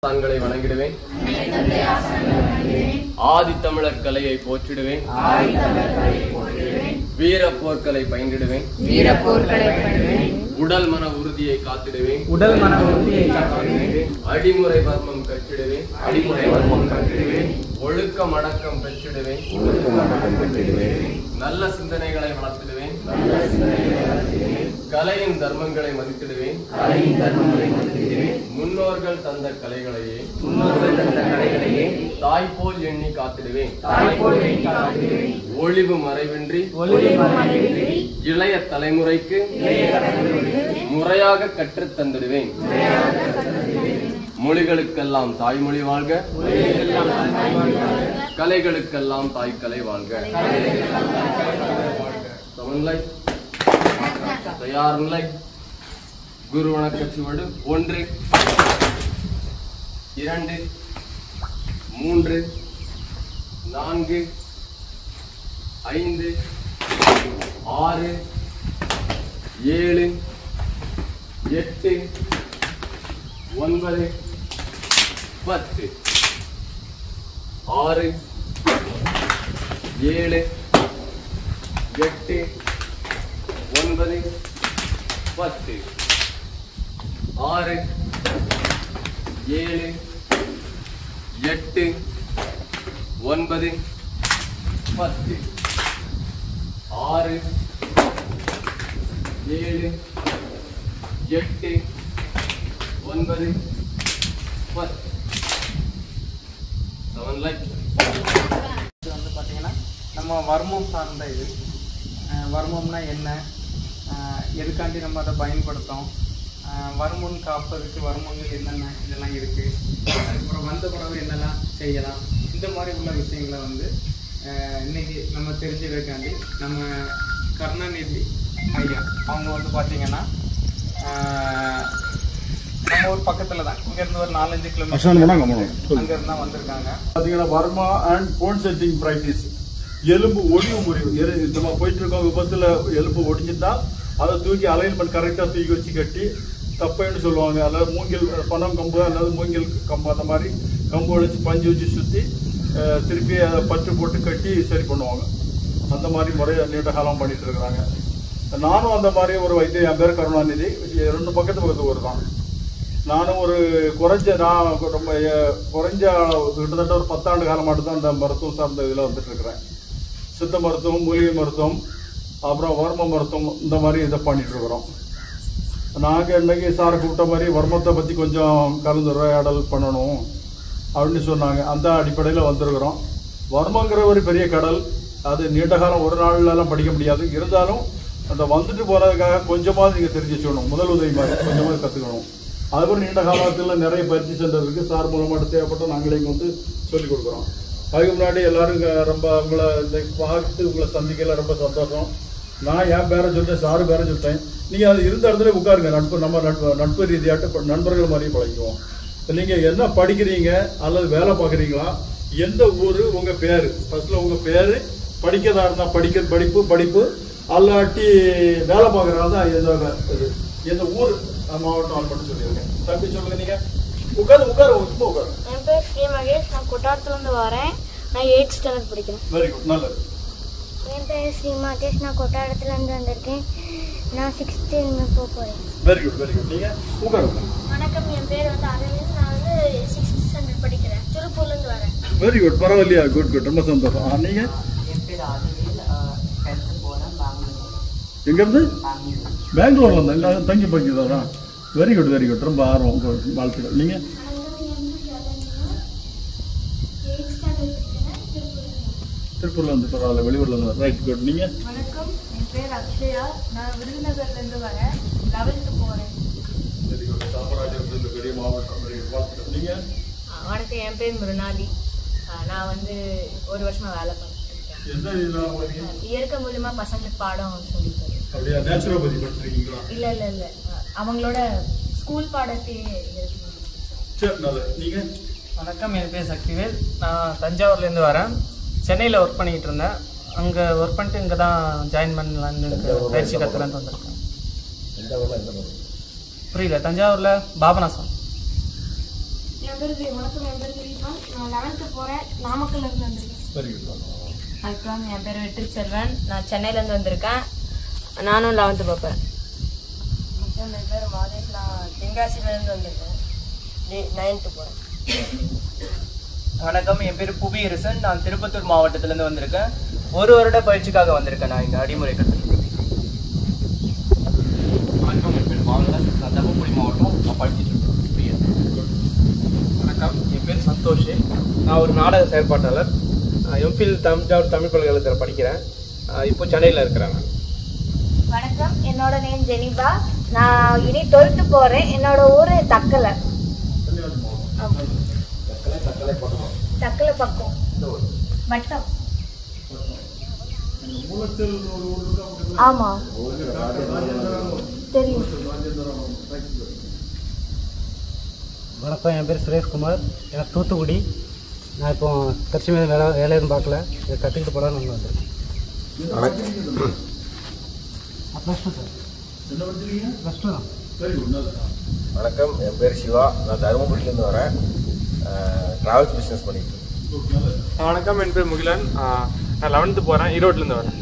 ஆசான்களை வணங்கிடுவேன் ஆதி தமிழர் கலையை போற்றிடுவேன் வீர போர்க்களை பயின்றிடுவேன் வீர போர்க்களை பண்ணுவேன் உடல் மன உறுதியை காத்திடுவேன் உடல் மன உறுதியை காத்திடுவேன் அடிமுறை வர்மம் கற்றிடுவேன் அடிமுறை வர்மம் கற்றிடுவேன் ஒழுக்கம் அடக்கம் பெற்றிடுவேன் நல்ல சிந்தனைகளை வளர்த்திடுவேன் கலையின் தர்மங்களை மதித்திடுவேன் முன்னோர்கள் தந்த கலைகளையே தாய் போல் எண்ணி காத்திடுவேன் ஒளிவு மறைவின்றி இளைய தலைமுறைக்கு முறையாக கற்றுத் தந்திடுவேன் மொழிகளுக்கெல்லாம் தாய்மொழி வாழ்க கலைகளுக்கெல்லாம் தாய்க்கலை வாழ்க சமநிலை தயார் நிலை குரு வணக்க சுவடு ஒன்று இரண்டு மூன்று நான்கு ஐந்து ஆறு ஏழு எட்டு ஒன்பது பத்து ஆறு ஏழு எட்டு ஒன்பது பத்து ஆறு ஏழு எட்டு ஒன்பது பத்து ஆறு ஏழு எட்டு ஒன்பது பத்து செவன் லைக் இது வந்து பார்த்தீங்கன்னா நம்ம வர்மம் சார்ந்த இது அஹ் வர்மம்னா என்ன அஹ் எதுக்காண்டி நம்ம அதை பயன்படுத்தோம் அஹ் வருமுன் காப்பதற்கு வருமங்கள் என்னென்ன இதெல்லாம் இருக்குது அதுக்கப்புறம் வந்த பிறகு என்னெல்லாம் செய்யலாம் இந்த மாதிரி உள்ள விஷயங்களை வந்து அஹ் இன்னைக்கு நம்ம தெரிஞ்சுக்கிறதுக்காண்டி நம்ம கருணாநிதி ஐயா அவங்க வந்து பார்த்தீங்கன்னா அஹ் நம்ம ஊர் பக்கத்தில் தான் இங்கேருந்து ஒரு நாலஞ்சு அசான் போனா கிலோமீட்டர் கம்மணும். சொல்லு. அங்கேருந்து தான் வந்திருக்காங்க பாத்தீங்கன்னா வர்மா அண்ட் போன் செட்டிங் பிராக்டிஸ் எலும்பு ஒடிவு முறிவு எரு- நம்ம போயிட்டு இருக்கோம் விபத்துல எலும்பு ஒடிஞ்சிட்டா அதை தூக்கி அலைன்மெண்ட் கரெக்டா தூக்கி வச்சு கட்டி தப்பைன்னு சொல்லுவாங்க அதாவது மூங்கில் பனம் கம்பு அல்லது மூங்கில் கம்பு அந்த மாதிரி கம்பு வச்சு பஞ்சு வச்சு சுத்தி அஹ், திருப்பி அதை பற்று போட்டு கட்டி சரி பண்ணுவாங்க அந்த மாதிரி முறையை நீண்ட காலம் பண்ணிட்டு இருக்கிறாங்க நானும் அந்த மாதிரி ஒரு வைத்தியம் என் பேர் கருணாநிதி ரெண்டு பக்கத்து பக்கத்து ஊர் தான் நானும் ஒரு குறைஞ்ச நான் ரொம்ப அஹ், குறைஞ்ச அளவு, கிட்டத்தட்ட ஒரு பத்தாண்டு காலமாட்டு தான் இந்த மருத்துவம் சார்ந்த இதில் வந்துட்டு இருக்கிறேன் சித்த மருத்துவம் மூலிகை மருத்துவம் அப்புறம் வர்ம மருத்துவம் இந்த மாதிரி இதை பண்ணிட்டு இருக்கிறோம் நாங்கள் இன்னைக்கு சார் கூப்பிட்ட மாதிரி வர்மத்தை பற்றி கொஞ்சம் கலந்துரையாடல் பண்ணணும் அப்படின்னு சொன்னாங்க அந்த அடிப்படையில் வந்திருக்கிறோம் வர்மங்கிற ஒரு பெரிய கடல் அது நீண்ட காலம் ஒரு நாள்லாம் படிக்க முடியாது இருந்தாலும் அந்த வந்துட்டு போனதுக்காக கொஞ்சமாவது நீங்கள் தெரிஞ்சு வச்சுக்கணும் முதல் உதவி மாதிரி கொஞ்சமாவது கற்றுக்கணும் அதுக்கப்புறம் நீண்ட காலத்தில் நிறைய பயிற்சி சென்டர் இருக்கு சார் மூலமாக தேவைப்பட்ட நாங்களே இங்கே வந்து சொல்லிக் கொடுக்குறோம் அதுக்கு முன்னாடி எல்லாரும் இங்க ரொம்ப உங்களை இந்த பார்த்து உங்களை சந்திக்கல ரொம்ப சந்தோஷம் நான் என் பேரை சொல்லிட்டேன் சாரு பேரை சொல்லிட்டேன் நீங்கள் அது இருந்த இடத்துல உட்காருங்க நட்பு நம்ம நட்பு நட்பு ரீதியாட்டு இப்ப நண்பர்கள் மாதிரி பழகுவோம் நீங்க என்ன படிக்கிறீங்க அல்லது வேலை பார்க்குறீங்களா எந்த ஊரு உங்க பேரு ஃபர்ஸ்ட்ல உங்க பேரு படிக்கிறதா இருந்தா படிக்கிற படிப்பு படிப்பு அல்லாட்டி வேலை பார்க்கறதா தான் எந்த வே- இது எந்த ஊர் அஹ், மாவட்டம் அது மட்டும் சொல்லியிருக்கேன் தம்பி சொல்லுங்க நீங்க உட்காரு உட்காரு சும்மா உட்காரு என் பேர் ஸ்ரீ மகேஷ் நான் கொட்டாரத்துலேருந்து வரேன் நான் எயிட் ஸ்டாண்டர்ட் படிக்கிறேன் வெரி குட் நல்லது என் பேர் ஸ்ரீ மகேஷ் நான் கொட்டாரத்துலேருந்து வந்திருக்கேன் நான் சிக்ஸ்த்து போக போகிறேன் வெரி குட் வெரி குட் நீங்க உட்காரு வணக்கம் என் பேர் வந்து அரவிந்த் நான் வந்து சிக்ஸ்த் ஸ்டாண்டர்ட் படிக்கிறேன் திருப்பூர்லேருந்து வரேன் வெரி குட் பரவாயில்லையா குட் குட் ரொம்ப சந்தோஷம் ஆ, நீங்க என் பேர் ஆதிவில் டென்த்து போகிறேன் பெங்களூர் எங்க இருந்து பெங்களூர் பெங்களூர்ல இருந்தா இங்க தங்கி படிக்கிறதா வெரி குட் வெரி குட் ரொம்ப ஆர்வம் உங்க வாழ்த்துக்கள் நீங்க எயிட் ஸ்டாண்டர்ட் படிக்கிறேன் திருப்பூர்லேருந்து திருப்பூர்ல இருந்து பரவாயில்ல வெளியூர்ல இருந்து ரைட் குட் நீங்க வணக்கம் என் பேர் அக்ஷயா நான் விருதுநகர்லேருந்து வரேன் லெவல்த்து போகிறேன் வெரி குட் காமராஜர் இந்த பெரிய மாவட்டம் வெரி குட் வாழ்த்துக்கள் நீங்க வணக்கம் என் பேர் மிருனாலி ஆஹ் நான் வந்து ஒரு வருஷமா வேலை பண்ணிட்டு இருக்கேன் எந்த இதுல உங்களுக்கு இயற்கை மூலியமா பசங்களுக்கு பாடம் சொல்லித் தரேன் அப்படியா நேச்சுரோபதி படிச்சிருக்கீங்களா இல்ல இல்ல இல்ல ஆஹ் அவங்களோட ஸ்கூல் பாடத்தையே இயற்கை மூலியமா சரி நல்லது நீங்க வணக்கம் என் பேர் சக்திவேல் நான் தஞ்சாவூர்லேருந்து வரேன் சென்னையில் ஒர்க் பண்ணிக்கிட்டு இருந்தேன் அங்கே ஒர்க் பண்ணிட்டு இங்கே தான் ஜாயின் பண்ணலான்னு இருக்கு. பயிற்சி கற்றுலான்ட்டு வந்திருக்கேன் புரியல தஞ்சாவூரில் பாபநாசம் என் பேர் தி- வணக்கம் என் பேர் திலீபன் நான் லெவன்த்து போகிறேன் நாமக்கல்ல இருந்து வந்திருக்கேன் வெரி குட் வணக்கம் என் பேர் வெற்றி செல்வன் நான் சென்னையிலேருந்து வந்திருக்கேன் நானும் லெவன்த்து பார்ப்பேன் என் பேர் மாதேஷ் நான் தென்காசியிலேருந்து வந்திருக்கேன் நைன்த்து போகிறேன் வணக்கம் என் பேர் புவியரசன் நான் திருப்பத்தூர் மாவட்டத்திலேருந்து வந்திருக்கேன் ஒரு வருட பயிற்சிக்காக வந்திருக்கேன் நான் இங்கே அடிமுறை கட்டத்தில் வணக்கம் என் பேர் பாலன் நான் தர்மபுரி மாவட்டம் நான் படிச்சுட்டு இருக்கேன் வணக்கம் என் பேர் சந்தோஷ் நான் ஒரு நாடக செயற்பாட்டாளர் எம்ஃபில் தஞ்சாவூர் தமிழ் பல்கலைக்கழகத்தில் படிக்கிறேன் அஹ் இப்போ சென்னையில் இருக்கிறேன் நான் வணக்கம் என்னோட நேம் ஜெனிபா நான் இனி டுவெல்த்து போகிறேன் என்னோட ஊர் தக்கலை ஆமா. தக்கலை பக்கம் வட்டம் ஆமா தெரியும் வணக்கம் என் பேர் சுரேஷ்குமார் எனக்கு தூத்துக்குடி நான் இப்போ கட்சி மீது வேலை வேலை எதுவும் பார்க்கல இதை கற்றுக்கிட்டு போகலான்னு ஒன்று வந்திருக்கேன் plus two sir plus two தான் வணக்கம் என் பேர் சிவா நான் தருமபுரியிலேருந்து வரேன் ட்ராவல்ஸ் பிஸ்னஸ் பண்ணிட்டு இருக்கேன். வணக்கம் என் பேர் முகிலன் ஆஹ் நான் லெவன்த்து போகிறேன் ஈரோட்லேருந்து வரேன்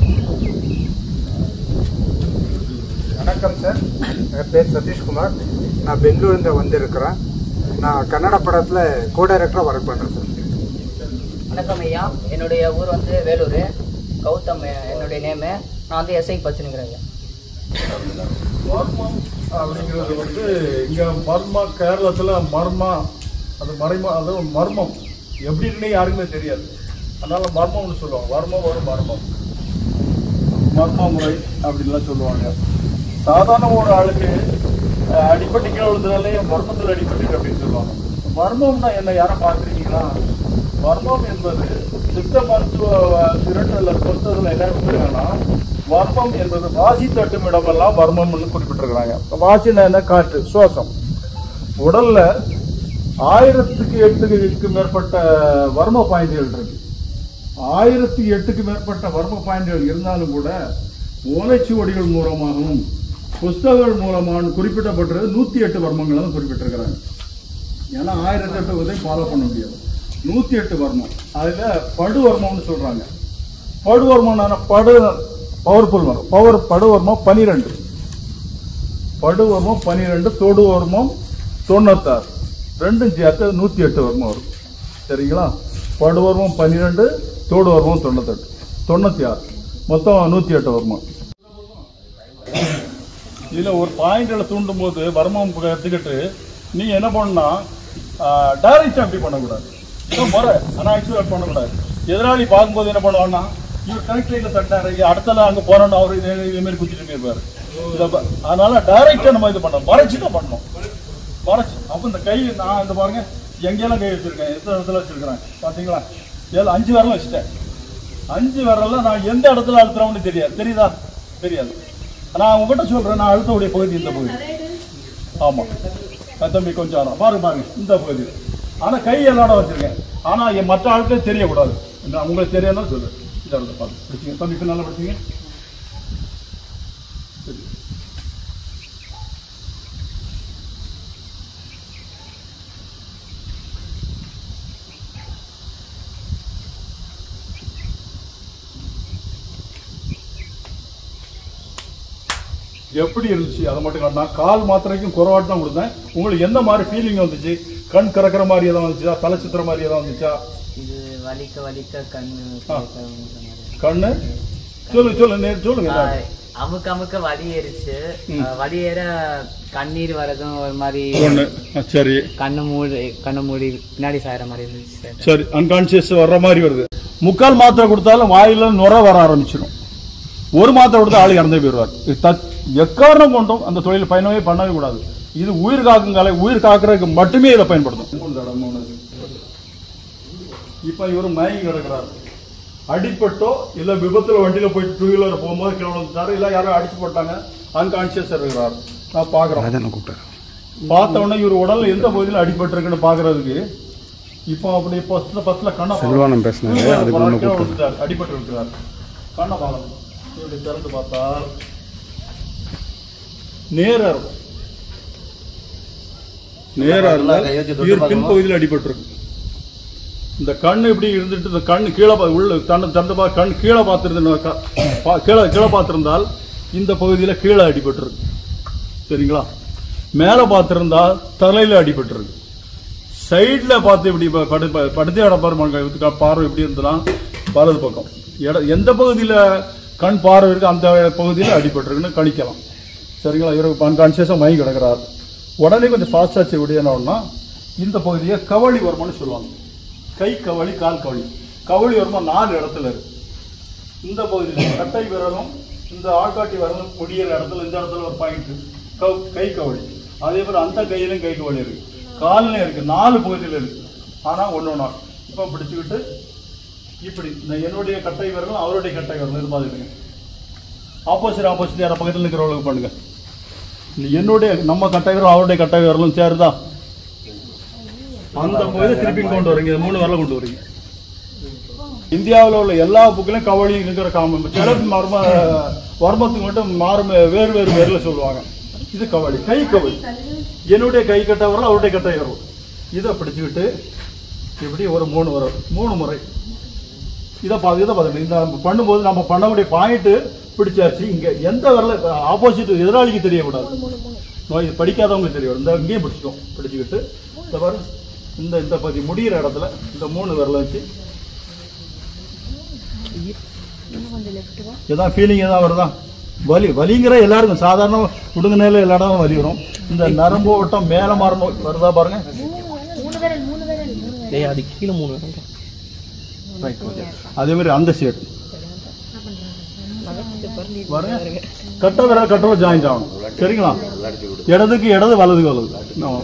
வணக்கம் சார் என் பேர் சதீஷ்குமார் நான் பெங்களூர்லேருந்து வந்திருக்கிறேன் நான் கன்னட படத்தில் கோ டைரக்டராக ஒர்க் பண்ணுறேன் சார் வணக்கம் ஐயா என்னுடைய ஊர் வந்து வேலூர் கௌதம் என்னுடைய நேமு நான் வந்து எஸ்ஐ படிச்சுனுக்கிறேன் ஐயா மர்மம் அப்படிங்கிறது வந்து இங்க மர்மா கேரளத்துல மர்மா அது மறைமா அது மர்மம் எப்படி இருக்குன்னே யாருக்குமே தெரியாது அதனால மர்மம்னு சொல்லுவாங்க மர்மம் ஒரு மர்மம் மர்ம முறை அப்படின்லாம் சொல்லுவாங்க சாதாரண ஒரு ஆளுக்கு அஹ், அடிபட்டு கீழே விழுந்ததாலே மர்மத்தில் அடிபட்டு அப்படின்னு சொல்லுவாங்க மர்மம்னா என்ன யாரும் பார்த்துருக்கீங்களா மர்மம் என்பது சித்த மருத்துவ திரட்டல பொறுத்ததுல என்ன சொல்றாங்கன்னா மர்மம் என்பது வாசி தட்டும் இடமெல்லாம் மர்மம்னு குறிப்பிட்டிருக்கிறாங்க வாசினா என்ன காற்று சுவாசம் உடல்ல ஆயிரத்துக்கு எட்டுக்கு மேற்பட்ட வர்ம பாயிண்டுகள் இருக்கு ஆயிரத்தி எட்டுக்கு மேற்பட்ட வர்ம பாயிண்டுகள் இருந்தாலும் கூட ஓலைச்சுவடிகள் மூலமாகவும் புஸ்தகங்கள் மூலமாக குறிப்பிடப்பட்டது நூத்தி எட்டு வர்மங்கள் தான் குறிப்பிட்டிருக்கிறாங்க ஏன்னா ஆயிரத்தி எட்டு வரை ஃபாலோ பண்ண முடியாது நூத்தி எட்டு வர்மம் அதுல படு வர்மம்னு சொல்றாங்க படு வர்மம்னா படு பவர்ஃபுல் வரும் பவர் படு வர்மம் பனிரெண்டு படு வர்மம் பனிரெண்டு தொடு வர்மம் தொண்ணூத்தாறு ரெண்டும் சேர்த்து நூத்தி எட்டு வர்மம் வரும் சரிங்களா படு வர்மம் பன்னிரெண்டு தோடு வர்மம் தொண்ணூத்தெட்டு தொண்ணூத்தி ஆறு மொத்தம் நூத்தி எட்டு வர்மம் இதுல ஒரு பாயிண்ட்ல தூண்டும் போது வர்மம் எடுத்துக்கிட்டு நீ என்ன பண்ணா டைரக்டா அப்படி பண்ணக்கூடாது இன்னும் முறை ஆனா ஆக்சுவலா பண்ணக்கூடாது எதிராளி பார்க்கும்போது என்ன பண்ணுவான்னா இவர் கரெக்ட் லைன்ல தட்டாரு அடுத்தல அங்க போறோம்னு அவரு இதே இதே மாதிரி குத்திட்டு போயிருப்பாரு இத ப- அதனால டைரக்டா நம்ம இது பண்ணோம் மறைச்சு தான் பண்ணணும் மறைச்சு அப்ப இந்த கை நான் இந்த பாருங்க எங்கெல்லாம் கை வச்சிருக்கேன் எத்தனை இடத்துல வச்சிருக்கிறேன் பாத்தீங்களா ஏழு அஞ்சு விரலும் வச்சுட்டேன் அஞ்சு விரல்ல நான் எந்த இடத்துல அழுத்துறோம்னு தெரியாது தெரியுதா தெரியாது நான் உங்ககிட்ட சொல்றேன் நான் அழுத்தக்கூடிய பகுதி இந்த பகுதி ஆமா அஹ் தம்பி கொஞ்சம் ஆனா பாருங்க பாருங்க இந்த பகுதி ஆனா கை எல்லாட வச்சிருக்கேன் ஆனா என் மற்ற ஆட்களுக்கு தெரியக்கூடாது நான் உங்களுக்கு தெரியணும் சொல்லு இந்த இடத்துல பாருங்க பிடிச்சிங்க தம்பி பின்னால பிடிச்சிங்க சரி எப்படி இருந்துச்சு அதை மட்டும் காட்டினா கால் மாத்திரைக்கும் குறைவாட்டு தான் கொடுத்தேன் உங்களுக்கு எந்த மாதிரி ஃபீலிங் வந்துச்சு கண் கறக்கிற மாதிரி எதாவது வந்துச்சா தலை சுத்துற மாதிரி எதாவது வந்துச்சா இது வலிக்க வலிக்க கண்ணு ஆ. கேட்க ஒரு மாதிரி. கண்ணு சொல்லுங்க சொல்லுங்க நே- சொல்லுங்க ஆ, எல்லாரும். அமுக்க அமுக்க வலி ஏறிச்சு ம். ஆ, வலி ஏற கண்ணீர் வரதும் ஒரு மாதிரி ஒண்ணு ஆ, சரி கண்ணு மூடி கண்ணு மூடி பின்னாடி சாயற மாதிரி இருந்துச்சு சார் சரி அன்கான்சியஸ் வர்ற மாதிரி வருது முக்கால் மாத்திரை கொடுத்தாலும் வாயில நுர வர ஆரம்பிச்சிடும் ஒரு மாத்திரை கொடுத்தா ஆளு இறந்தே போயிடுவார் இது தத்- எக்காரணம் கொண்டும் அந்த தொழில் பயணமே பண்ணவே கூடாது இது உயிர் காக்கும் கலை உயிர் காக்கிறதுக்கு மட்டுமே இதை பயன்படுத்தும் இப்ப இவர் மயங்கி கிடக்கிறார் அடிப்பட்டோ இல்ல விபத்துல வண்டியில போயிட்டு டூ வீலர் போகும்போது கீழே விழுந்துட்டாரு இல்ல யாரோ அடிச்சு போட்டாங்க அன்கான்சியஸ் இருக்கிறார் நான் பாக்குறேன் பார்த்த உடனே இவர் உடல்ல எந்த பகுதியில் அடிபட்டிருக்குன்னு பாக்குறதுக்கு இப்போ அப்படி பஸ்ல பஸ்ல கண்ணை செல்வானம் பேசுனாரு, அதுக்கு முன்ன கூப்பிட்டேன். அடிபட்டு இருக்கிறார் கண்ணை பார்க்கணும் இப்படி திறந்து பார்த்தா நேரா இருக்கும் நேரா இருந்தால் இவர் பின்பகுதியில் அடிபட்டிருக்கு இந்த கண் இப்படி இருந்துட்டு இந்த கண் கீழே பா- உள்ள தன்னை தந்த பா கண் கீழே பார்த்துருந்து கீழே கீழே பார்த்திருந்தால் இந்த பகுதியில் கீழே அடிபட்டிருக்கு சரிங்களா மேலே பார்த்திருந்தால் தலையில அடிபட்டிருக்கு சைடுல பார்த்து இப்படி ப- படு ப- படுத்து இடம் பாருங்க பார்வை எப்படி இருந்ததுன்னா வலது பக்கம் இட எந்த பகுதியில் கண் பார்வை இருக்கு அந்த பகுதியில் அடிபட்டிருக்குன்னு கணிக்கலாம் சரிங்களா இவருக்கு அன்கான்சியஸாக மயங்கி கிடக்கிறார் உடனே கொஞ்சம் ஃபாஸ்டாக இப்படி என்ன ஆகும்னா இந்த பகுதியை கவளி வருமானு சொல்லுவாங்க கை கவளி கால் கவளி கவளி வருமா நாலு இடத்துல இருக்கு இந்த பகுதியில் கட்டை விரலும் இந்த ஆள்காட்டி விரலும் முடியிற இடத்துல இந்த இடத்துல ஒரு பாயிண்ட் கை கவளி அதே போல அந்த கையிலும் கை கவளி இருக்கு காலிலும் இருக்கு நாலு பகுதியில் இருக்கு ஆனா ஒண்ணு ஒண்ணா இப்ப பிடிச்சுக்கிட்டு இப்படி இந்த என்னுடைய கட்டை விரலும் அவருடைய கட்டை விரலும் இது பாத்துக்கிங்க ஆப்போசிட் ஆப்போசிட் யார பக்கத்தில் இருக்கிறவங்களுக்கு பண்ணுங்க இந்த என்னுடைய நம்ம கட்டை விரலும் அவருடைய கட்டை விரலும் சேருதா அந்த பகுதியை திருப்பி கொண்டு வரீங்க இது மூணு வரல கொண்டு வரீங்க இந்தியாவில் உள்ள எல்லா புக்கிலும் கவளி இருக்கிற காமம் சில மர்ம வர்மத்துக்கு மட்டும் மாறும் வேறு வேறு பேர்ல சொல்லுவாங்க இது கவளி கை கவளி என்னுடைய கை கட்ட வரல அவருடைய கட்டை வரும் இதை பிடிச்சுக்கிட்டு இப்படி ஒரு மூணு வரும் மூணு முறை இதை பா இதை பார்த்துட்டு இந்த நம்ம பண்ணும்போது நம்ம பண்ணக்கூடிய பாயிண்ட் பிடிச்சாச்சு இங்க எந்த வரல ஆப்போசிட் எதிராளிக்கு தெரியக்கூடாது நோய் படிக்காதவங்களுக்கு தெரியும் இந்த இங்கேயும் பிடிச்சிக்கும் பிடிச்சுக்கிட்டு இந்த பாரு இந்த இந்த பகுதி முடிகிற இடத்துல இந்த மூணு விரல வச்சு ஏதாவது ஃபீலிங் ஏதாவது வருதா வலி வலிங்கிற எல்லாருக்கும் சாதாரண உடுங்க நேரில் எல்லா இடமும் வலி வரும் இந்த நரம்பு ஓட்டம் மேல மாறணும் வருதா பாருங்க டேய் அது கீழே மூணு Right, okay. அதே மாதிரி அந்த சைடு பாருங்க கட்ட விரல் கட்ட ஜாயிண்ட் ஆகணும் சரிங்களா இடதுக்கு இடது வலதுக்கு வலது ஆமா.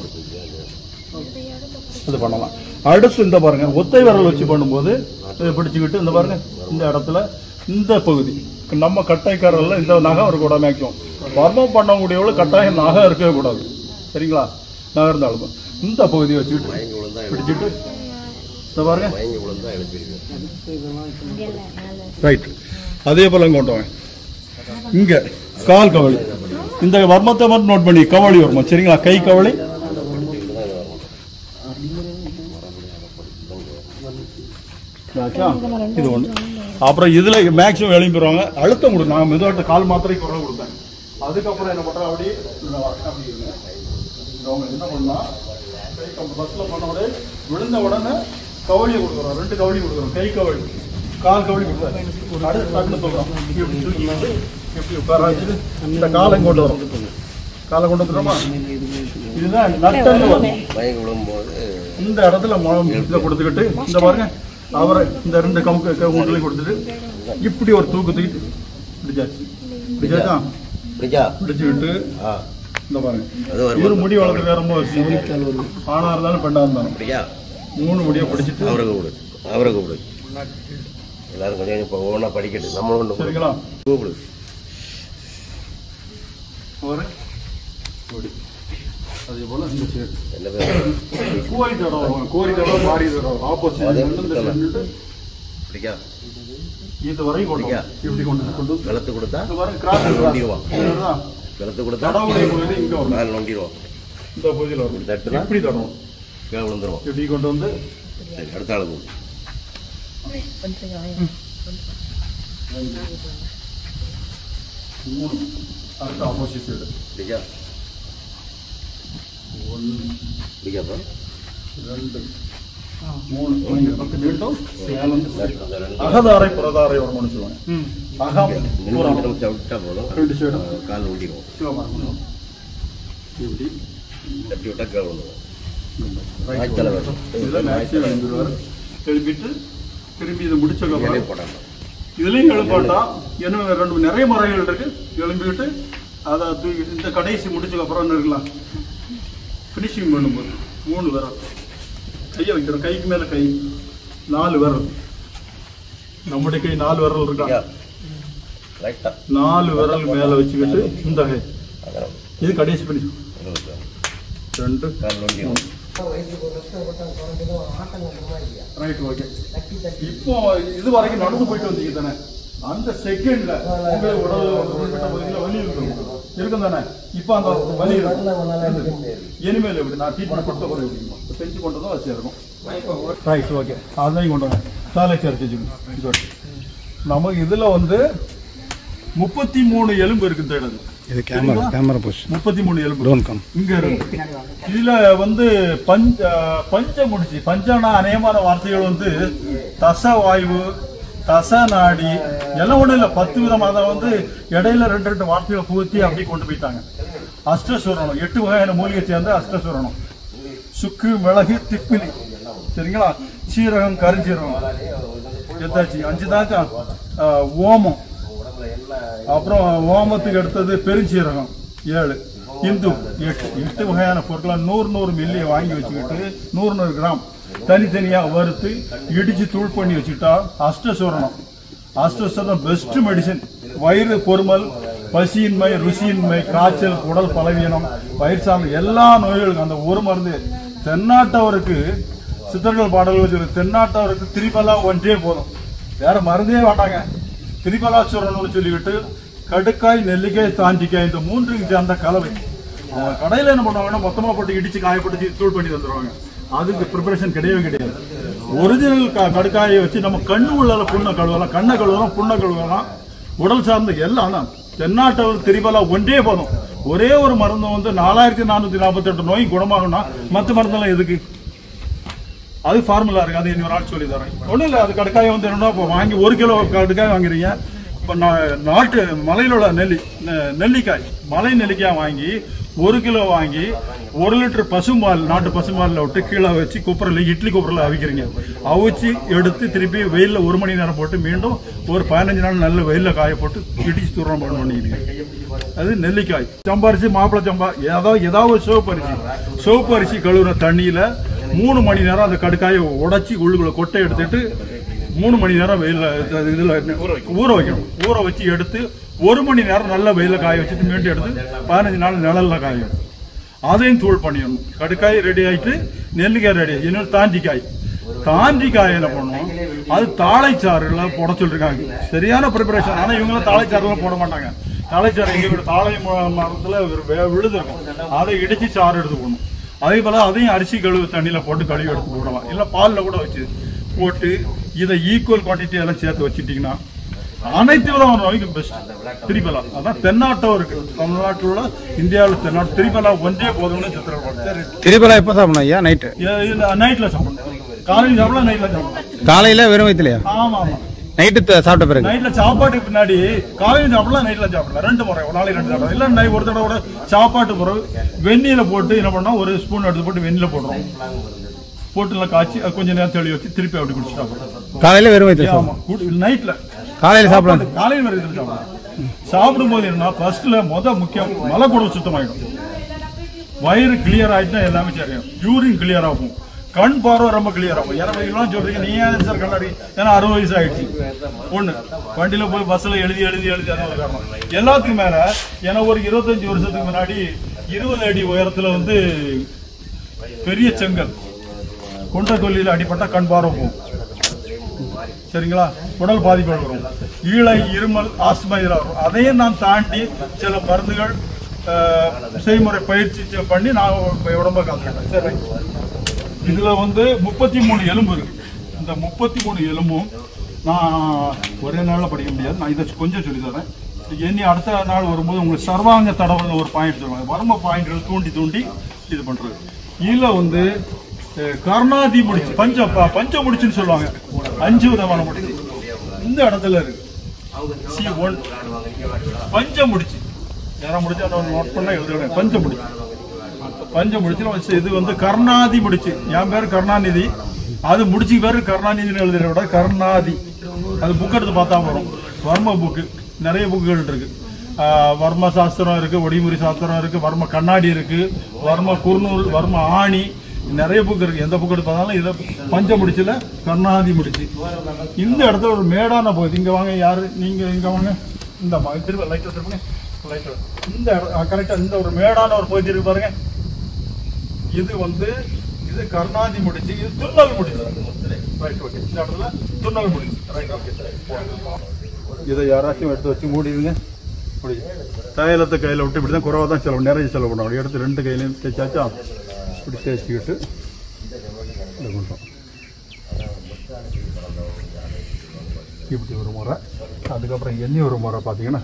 இது பண்ணலாம் அடுத்து இந்த பாருங்க ஒத்தை விரல் வச்சு பண்ணும்போது இதை பிடிச்சுக்கிட்டு இந்த பாருங்க இந்த இடத்துல இந்த பகுதி நம்ம கட்டைக்காரர்ல இந்த நகை இருக்கக்கூடாது மேக்ஸிமம் வர்மம் பண்ணக்கூடியவளவு கட்டாயம் நகை இருக்கவே கூடாது சரிங்களா நகை இருந்தாலும் இந்த பகுதியை வச்சுக்கிட்டு பிடிச்சிட்டு இந்த பாருங்க ரைட் அதே போல இங்க கொண்டு வாங்க இங்க கால் கவளி இந்த வர்மத்தை மட்டும் நோட் பண்ணி கவளி வர்மம் சரிங்களா கை கவளி ஆச்சா? இது ஒண்ணு அப்புறம் இதுல மேக்ஸிமம் எழும்பி போயிருவாங்க அழுத்தம் கொடுங்க நான் மெதுவாட்ட கால் மாத்திரை குரல் கொடுத்தேன் அதுக்கப்புறம் என்ன பண்றேன் அப்படியே இந்த வா- அப்படி இருங்க. இது அவங்க என்ன பண்ணா கை கம்பு பஸ்ல பண்ண உடனே விழுந்த உடனே கவளியை கொடுக்குறோம் ரெண்டு கவளி கொடுக்குறோம் கை கவளி கால் கவளி கொடுக்குறோம் ஒரு அடுத்து டக்குன்னு சொல்றோம் இப்படி தூக்கி வந்து இப்படி உட்கார வச்சுட்டு இந்த காலை கொண்டு வரும் காலை கொண்டு வந்துடுறோமா இதுதான் நட்டல் மயங்கி விழும்போது இந்த இடத்துல முழம் இதை கொடுத்துக்கிட்டு இந்த பாருங்க அவரை இந்த ரெண்டு கமுக்கு கவுண்டலையும் கொடுத்துட்டு இப்படி ஒரு தூக்கு தூக்கிட்டு பிடிச்சாச்சு பிடிச்சாச்சா பிடிச்சா பிடிச்சுக்கிட்டு ஆ இந்த பாருங்க அது வருமா? இவரு முடி வளர்க்குறது ரொம்ப அவசியம். ஆணா இருந்தாலும் பெண்ணா இருந்தாலும் பிடிச்சா மூணு முடியை பிடிச்சிட்டு அவரை கூப்பிடு அவரை கூப்பிடு எல்லாரும் கொஞ்சம் இப்போ ஒவ்வொன்றா படிக்கட்டு நம்மளும் கொண்டு போடு. சரிங்களா? கூப்பிடு ஒரு இப்படி. அதே போல இந்த சைடு என்ன பேர் கோரி தடம் வரும் கோரி தடம் மாறி தடம் ஆப்போசிட் அதே இந்த கொடுத்தல. side நின்னுட்டு பிடிக்கா இது வரைக்கும் கொண்டு வா. இப்படி கொண்டு வந்து- கொண்டு வந்து வெளுத்து கொடுத்தா இந்த பாருங்க கிராஸ் கால் நொண்டிடுவான் இதுதான். வெளுத்து கொடுத்தா தடவுடைய பகுதி இங்க வரும். கால் நொண்டிடுவான் இந்த பகுதியில் வரும் தட்டுனா இப்படி தடவும் கீழே விழுந்துருவான் இப்படி கொண்டு வந்து சரி அடுத்த ஆளு கூப்பிடு மூணு அடுத்த ஆப்போசிட் சைடு பிடிக்கா ஒன்று பிடிக்காப்பா ரெண்டு மூணு இங்க பக்கம் நீட்டம் சேலம் அகதாரை புறதாரை வருமானு சொல்லுவாங்க அகம் புறம் நிமிஷம் விட்டா போதும் ரெண்டு சைடும் கால் நொண்டிடுவோம் சிவமா இருக்கணும். இப்படி தட்டி விட்டா கீழே விழுந்துருவோம் Right. வாய்த்தலை வரும். இதுல maximum எழுந்துருவாரு. எழுப்பிட்டு திரும்பி இதை முடிச்சதுக்கு இலையை அப்புறம் போட்டாங்க இதுலயும் எழுப்பாட்டா இன்னும் ரெண்டு நிறைய மரங்கள் இருக்கு எழும்பிட்டு அதை தூக்கி இந்த கடைசி முடிச்சதுக்கு அப்புறம் என்ன இருக்கலாம் ஃபினிஷிங் பண்ணும்போது மூணு விரல் கையை வைக்கிறோம் கைக்கு மேல கை நாலு விரல் நம்முடைய கை நாலு விரல் இருக்கா ரைட்டா நாலு விரல் மேல வச்சுக்கிட்டு இந்த கை இது கடைசி ஃபினிஷ் ரெண்டு கால் நொண்டிடுவோம் ரைட் ஓகே இப்போ இது வரைக்கும் நடந்து போயிட்டு வந்தீங்க தானே அந்த செகண்ட்ல உங்க உடல் ஒரு குறிப்பிட்ட பகுதியில் வலி இருக்கும் இருக்கும் தானே இப்போ அந்த வலி இருக்கும். இனிமேல் எப்படி நான் ட்ரீட்மெண்ட் கொடுத்த போது எப்படி செஞ்சு கொண்டு தான் வச்சு இருக்கும் ரைட் ஓகே அதையும் கொண்டு வாங்க சாலை சேர்த்து வச்சுக்கணும் குட் நமக்கு இதுல வந்து முப்பத்தி மூணு எலும்பு இருக்கு இந்த இடத்துல இது கேமரா கேமரா புஷ் முப்பத்தி மூணு எலும்பு டோன் கம் இங்க இருக்கு இதுல வந்து பஞ்ச பஞ்ச முடிச்சு பஞ்சனா அநேகமான வார்த்தைகள் வந்து தச வாயு தச நாடி எல்லாம் ஒண்ணும் இல்ல பத்து விதமாக தான் வந்து இடையில ரெண்டு ரெண்டு வார்த்தைகளை புகுத்தி அப்படி கொண்டு போயிட்டாங்க அஷ்டசுரணம் எட்டு வகையான மூலிகை சேர்ந்த அஷ்டசுரணம் சுக்கு மிளகு திப்பிலி சரிங்களா சீரகம் கருஞ்சீரகம் எதாச்சு அஞ்சு தாச்சா ஓமம் அப்புறம் ஓமத்துக்கு அடுத்தது பெருஞ்சீரகம் ஏழு இந்து எட்டு எட்டு வகையான பொருட்களை நூறு நூறு மில்லியை வாங்கி வச்சுக்கிட்டு நூறு நூறு கிராம் தனித்தனியா வறுத்து இடிச்சு தூள் பண்ணி வச்சுக்கிட்டா அஷ்டசூரணம் அஷ்டசூரணம் பெஸ்ட் மெடிசன் வயிறு பொறுமல் பசியின்மை ருசியின்மை காய்ச்சல் குடல் பலவீனம் வயிறு சார்ந்த எல்லா நோய்களுக்கும் அந்த ஒரு மருந்து தென்னாட்டவருக்கு சித்தர்கள் பாடல்கள் சொல்லி தென்னாட்டவருக்கு திரிபலா ஒன்றே போதும் வேற மருந்தே வேண்டாங்க திரிபலாச்சுரம்னு சொல்லிவிட்டு கடுக்காய் நெல்லிக்காய் தாண்டிக்காய் இந்த மூன்றுக்கு சேர்ந்த கலவை அவங்க கடையில என்ன பண்ணுவாங்கன்னா மொத்தமா போட்டு இடிச்சு காயப்படுத்தி தூள் பண்ணி தந்துருவாங்க அதுக்கு ப்ரிப்பரேஷன் கிடையவே கிடையாது ஒரிஜினல் க- கடுக்காயை வச்சு நம்ம கண்ணு உள்ள புண்ணை கழுவலாம் கண்ணை கழுவலாம் புண்ணை கழுவலாம் உடல் சார்ந்த எல்லாம் தான் தென்னாட்டவர் திரிபலா ஒன்றே போதும் ஒரே ஒரு மருந்து வந்து நாலாயிரத்தி நானூத்தி நாற்பத்தி எட்டு நோய் குணமாகணும்னா மற்ற மருந்தெல்லாம் எதுக்கு அது ஃபார்முலா இருக்கு அது இன்னொரு நாள் சொல்லி தரேன் ஒன்றும் இல்லை அது கடுக்காய் வந்து என்னன்னா இப்போ வாங்கி ஒரு கிலோ கடுக்காய் வாங்குறீங்க இப்போ நான் நாட்டு மலையில் உள்ள நெல்லி நெ- நெல்லிக்காய் மலை நெல்லிக்காய் வாங்கி ஒரு கிலோ வாங்கி ஒரு லிட்டர் பசும்பால் நாட்டு பசும்பாலில் விட்டு கீழே வச்சு குப்பரில் இட்லி குப்பரில் அவிக்கிறீங்க அவிச்சு எடுத்து திருப்பி வெயிலில் ஒரு மணி நேரம் போட்டு மீண்டும் ஒரு பதினஞ்சு நாள் நல்ல வெயிலில் காய போட்டு இடிச்சு தூரம் பண்ணிக்கிறீங்க அது நெல்லிக்காய் சம்பாரிச்சு மாப்பிளை சம்பா ஏதாவது ஏதாவது ஒரு சிவப்பு அரிசி சிவப்பு அரிசி கழுவுற தண்ணியில மூணு மணி நேரம் அந்த கடுக்காயை உடைச்சி உள்ளுக்குள்ள கொட்டை எடுத்துட்டு மூணு மணி நேரம் வெயில இதுல ஊற வைக்கணும் ஊற வச்சு எடுத்து ஒரு மணி நேரம் நல்ல வெயில காய வச்சுட்டு மீண்டும் எடுத்து பதினஞ்சு நாள் நிழல்ல காயும் அதையும் தூள் பண்ணிடணும் கடுக்காய் ரெடி ஆயிட்டு நெல்லிக்காய் ரெடி இன்னொரு தாண்டிக்காய் தாண்டிக்காய் என்ன பண்ணுவோம் அது தாளைச்சாறுல போட சொல்லிருக்காங்க சரியான ப்ரிப்பரேஷன் ஆனா இவங்க தாளைச்சாறுலாம் போட மாட்டாங்க தாளைச்சாறு எங்க வீடு தாளை ம- மரத்துல ஒரு வே- விழுது இருக்கும் அதை இடிச்சு சாறு எடுத்து போடணும் அதே போல அதையும் அரிசி கழுவு தண்ணியில போட்டு கழுவி எடுத்து போடலாம் இல்ல பால்ல கூட வச்சு போட்டு இதை ஈக்குவல் குவான்டிட்டி எல்லாம் சேர்த்து வச்சுட்டீங்கன்னா அனைத்து விதமான நோய்க்கும் பெஸ்ட் திரிபலா அதான் தென்னாட்டவருக்கு தமிழ்நாட்டில் உள்ள இந்தியாவில் தென்னாட்டு திரிபலா ஒன்றே போதும்னு சித்திரம் சரி திரிபலா எப்போ சாப்பிடணும் ஐயா நைட்டு இ- இல்ல நைட்ல சாப்பிடணும் காலையில் சாப்பிடலாம் நைட்ல சாப்பிடலாம் காலையில வெறும் வயிற்றுலையா ஆமா ஆமா நைட்டு த- சாப்பிட்ட பிறகு நைட்ல சாப்பாட்டுக்கு பின்னாடி காலையில் சாப்பிடலாம் நைட்ல சாப்பிடலாம் ரெண்டு முறை ஒரு நாளைக்கு ரெண்டு சாப்பிடலாம் இல்ல நை- ஒரு தடவை கூட சாப்பாட்டு பிறகு வெந்நீரை போட்டு என்ன பண்ணா ஒரு ஸ்பூன் எடுத்து போட்டு வெந்நில போடுறோம் போட்டு நல்லா காய்ச்சி அது கொஞ்ச நேரம் தெளி வச்சு திருப்பி அப்படி குடிச்சு சாப்பிடுறோம் காலையில வெறும் வயிற்றுல ஆமா நைட்ல காலையில சாப்பிடலாம் காலையில் வரை இதில் சாப்பிடலாம் சாப்பிடும்போது என்ன ஃபர்ஸ்ட்ல முத முக்கியம் மலைக்குடல் சுத்தமாயிடும் வயிறு கிளியர் ஆயிட்டுனா எல்லாமே சரியும் யூரின் கிளியர் ஆகும் கண் பார்வை ரொம்ப கிளியர் ஆகும் எனக்கு இதெல்லாம் சொல்றீங்க நீ ஏன் சார் கண்ணாடி ஏன்னா அறுபது வயசு ஆயிடுச்சு ஒண்ணு வண்டியில போய் பஸ்ல எழுதி எழுதி எழுதி அது ஒரு காரணம் எல்லாத்துக்கும் மேல எனக்கு ஒரு இருபத்தஞ்சு வருஷத்துக்கு முன்னாடி இருபது அடி உயரத்துல வந்து பெரிய செங்கல் கொண்ட கொல்லியில் அடிபட்டா கண் பார்வை போகும் சரிங்களா உடல் பாதிப்புகள் வரும் ஈழை இருமல் ஆஸ்துமா இதெல்லாம் வரும் அதையும் நான் தாண்டி சில மருந்துகள் அஹ், செய்முறை பயிற்சி செ- பண்ணி நான் உ- உடம்ப காத்துக்கிட்டேன் சரி இதுல வந்து முப்பத்தி மூணு எலும்பு இருக்கு இந்த முப்பத்தி மூணு எலும்பும் நான் ஒரே நாள்ல படிக்க முடியாது நான் இதை கொஞ்சம் சொல்லி தரேன் இனி அடுத்த நாள் வரும்போது உங்களுக்கு சர்வாங்க தடவல்னு ஒரு பாயிண்ட் சொல்லுவாங்க வர்ம பாயிண்ட்கள் தூண்டி தூண்டி இது பண்றது இதுல வந்து அஹ், கர்ணாதி முடிச்சு பஞ்ச ப- பஞ்ச முடிச்சுன்னு சொல்லுவாங்க அஞ்சு விதமான முடிச்சு இந்த இடத்துல இருக்கு சி ஒன் பஞ்ச முடிச்சு யாரா முடிச்சு அதை நோட் பண்ண எழுதுறேன் பஞ்ச முடிச்சு பஞ்ச முடிச்சுல வச்சு இது வந்து கருணாதி முடிச்சு என் பேர் கருணாநிதி அது முடிச்சு பேரு கருணாநிதினு எழுதுற விட கருணாதி அது புக் எடுத்து பார்த்தா வரும் வர்ம புக்கு நிறைய புக்குகள் இருக்கு ஆஹ் வர்ம சாஸ்திரம் இருக்கு ஒடிமுறை சாஸ்திரம் இருக்கு வர்ம கண்ணாடி இருக்கு வர்ம குர்நூல் வர்ம ஆணி நிறைய புக் இருக்கு எந்த புக் எடுத்து பார்த்தாலும் இதுல பஞ்ச முடிச்சுல கருணாதி முடிச்சு இந்த இடத்துல ஒரு மேடான பகுதி இங்க வாங்க யாரு நீங்க இங்க வாங்க இந்த மா- திரும்ப லைட் திருப்புங்க லைட் இந்த கரெக்டா இந்த ஒரு மேடான ஒரு பகுதி இருக்கு பாருங்க இது வந்து இது கருணாதி முடிச்சு இது துண்ணல் முடிச்சு ரைட் ஓகே இந்த இடத்துல துண்ணல் முடிச்சு ரைட் ஓகே இதை யாராச்சும் எடுத்து வச்சு மூடிடுங்க இப்படி தைலத்தை கையில் விட்டு இப்படி தான் குறவாக தான் செலவு நிறைய செலவு பண்ணுவோம் அப்படி எடுத்து ரெண்டு கையிலையும் தேய்ச்சாச்சா இப்படி தேய்ச்சிக்கிட்டு இப்படி பண்ணுறோம் இப்படி ஒரு முறை அதுக்கப்புறம் எண்ணெய் ஒரு முறை பார்த்தீங்கன்னா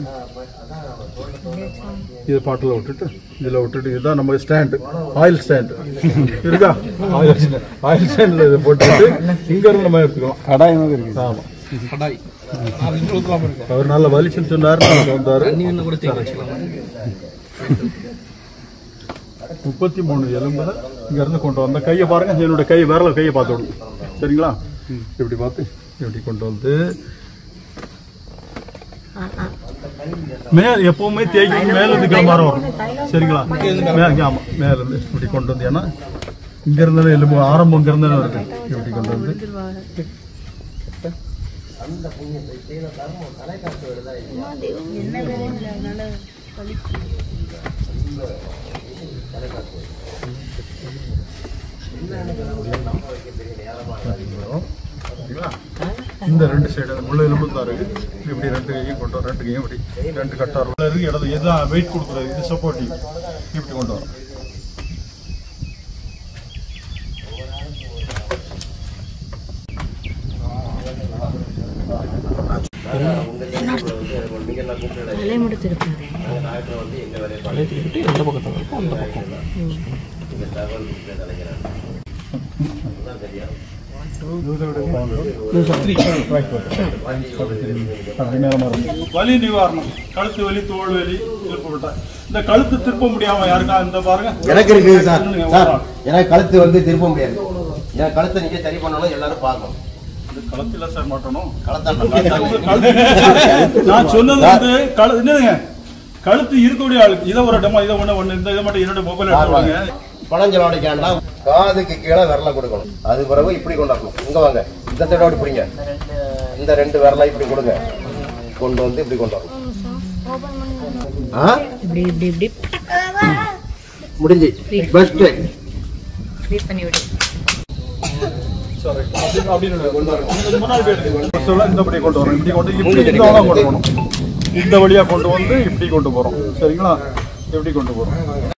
இது பாட்டில் விட்டுட்டு இதில் விட்டுட்டு இதுதான் நம்ம ஸ்டாண்டு ஆயில் ஸ்டாண்டு இருக்கா ஆயில் ஸ்டாண்ட் ஆயில் ஸ்டாண்டில் இதை போட்டுட்டு இங்க இருந்து நம்ம எடுத்துக்கலாம் கடாய் மாதிரி இருக்கு ஆமாம் கடாய் அவர் நல்ல வலிச்சுன்னு சொன்னார் வந்தார் கூட தேங்க வச்சுக்கலாம் முப்பத்தி மூணு எலும்புல இங்க இருந்து கொண்டு வந்த கையை பாருங்க என்னோட கை விரல கையை பார்த்து விடுங்க சரிங்களா இப்படி பார்த்து இப்படி கொண்டு வந்து மே எப்பவுமே தேய்க்கு மேல இருந்து கிளம்பார வரும் சரிங்களா மே- ஆமா மேல இருந்து இப்படி கொண்டு வந்து ஏன்னா இங்க இருந்தாலும் எலும்பு ஆரம்பம் இங்க இருந்தாலும் இருக்கு இப்படி கொண்டு வந்து சரிங்களா? இந்த ரெண்டு சைடு முள்ள எலும்பு தான் இருக்கு இப்படி ரெண்டு கையும் கொண்டு வரோம் ரெண்டு கையும் இப்படி ரெண்டு கட்டார் உள்ள இருக்கு இடது எதுதான் வெயிட் கொடுக்குறது இது சப்போர்ட்டிவ் இப்படி கொண்டு வரோம் தலையை மட்டும் திருப்பினாரு தலையை திருப்பிட்டு எந்த பக்கத்தில் இருக்கோ அந்த பக்கம் வலி நிவாரணம் கழுத்து வலி தோல் வலி திருப்ப விட்டா இந்த கழுத்து திருப்ப முடியாம யாருக்கா இந்த பாருங்க எனக்கு இருக்குது சார் சொல்லுங்க, சார் ஒரு ஆள். எனக்கு கழுத்து வந்து திருப்ப முடியாது என் கழுத்தை நீங்க சரி பண்ணணும் எல்லாரும் பார்க்கணும் இது கழுத்துல சார் மாட்டணும் கழுத்தை நான் சொன்னது வந்து கழு என்னதுங்க கழுத்து இருக்கக்கூடிய ஆளுக்கு இதை ஒரு இடமா இதை ஒண்ணு ஒண்ணு இந்த இதை மட்டும் என்னோட மொபைல் எடுத்துவாங்க பணம் செலவழிக்காண்டா காதுக்கு கீழே விரல கொடுக்கணும் அது பிறகு இப்படி கொண்டாடணும் இங்க வாங்க இந்த தடவை பிடிங்க இந்த ரெண்டு விரலை இப்படி கொடுங்க கொண்டு வந்து இப்படி கொண்டு வரணும் ஆ? இப்படி இப்படி இப்படி முடிஞ்சு பெஸ்ட் ஃப்ரீ பண்ணி விடு சாரி அப்படி அப்படின்னு கொண்டு வரணும் முன்னாடி போய் எடுங்க. சொல்ல இந்த இப்படி கொண்டு வரோம் இப்படி கொண்டு இப்படி இந்த வழியா கொண்டு வரணும் இந்த வழியா கொண்டு வந்து இப்படி கொண்டு போறோம் சரிங்களா இப்படி கொண்டு போறோம்